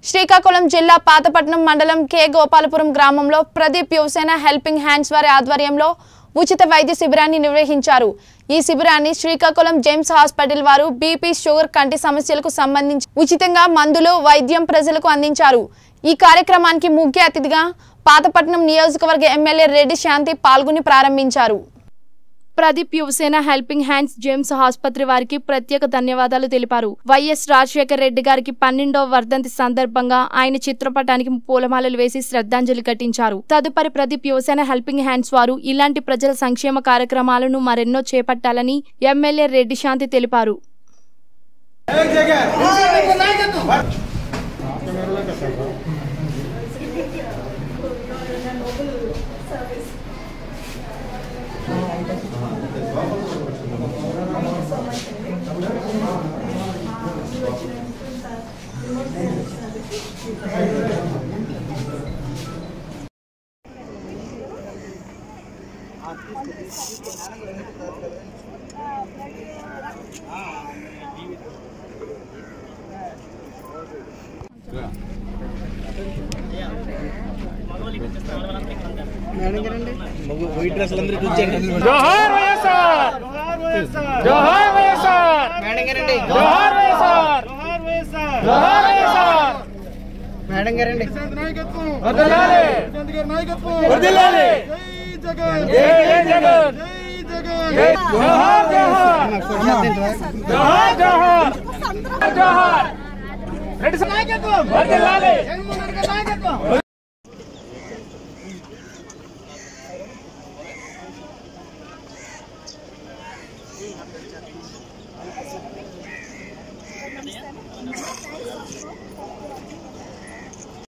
శ్రీకాకుళం జిల్లా పాతపట్నం మండలం కె గోపాలపురం గ్రామంలో ప్రదీప్ యువసేన హెల్పింగ్ హ్యాండ్స్ వారి ఆధ్వర్యంలో ఉచిత వైద్య శిబిరాన్ని నిర్వహించారు ఈ శిబిరాన్ని శ్రీకాకుళం జేమ్స్ హాస్పిటల్ వారు బీపీ షుగర్ కంటి సమస్యలకు సంబంధించి ఉచితంగా మందులు వైద్యం ప్రజలకు అందించారు ఈ కార్యక్రమానికి ముఖ్య అతిథిగా పాతపట్నం నియోజకవర్గ ఎమ్మెల్యే రెడ్డి శాంతి పాల్గొని ప్రారంభించారు Pradeep Yuvasena helping hands James ఆసుపత్రి వారికి ప్రత్యేక ధన్యవాదాలు తెలిపారు వైఎస్ రాజశేఖర్ రెడ్డి గారికి పన్నెండవ వర్ధంతి సందర్భంగా ఆయన చిత్రపటానికి పూలమాలలు వేసి శ్రద్ధాంజలి ఘటించారు తదుపరి ప్రదీప్ యువసేన హెల్పింగ్ హ్యాండ్స్ వారు ఇలాంటి ప్రజల సంక్షేమ కార్యక్రమాలను మరెన్నో చేపట్టాలని ఎమ్మెల్యే రెడ్డి శాంతి తెలిపారు వైట్ డ్రెస్ అందరూ కూర్చోండి జోహార్ వైఎస్ఆర్ జోహార్ వైఎస్ఆర్ మేడం గారండి జోహార్ వైఎస్ఆర్ జోహార్ వైఎస్ఆర్ మేడం గారండి వర్ధిల్లాలి వర్ధిల్లాలి జై జై జగన్ జై జోహార్ జోహార్ జోహార్ జోహార్ జోహార్ రెడ్డి నాయకత్వం వర్ధిల్లాలి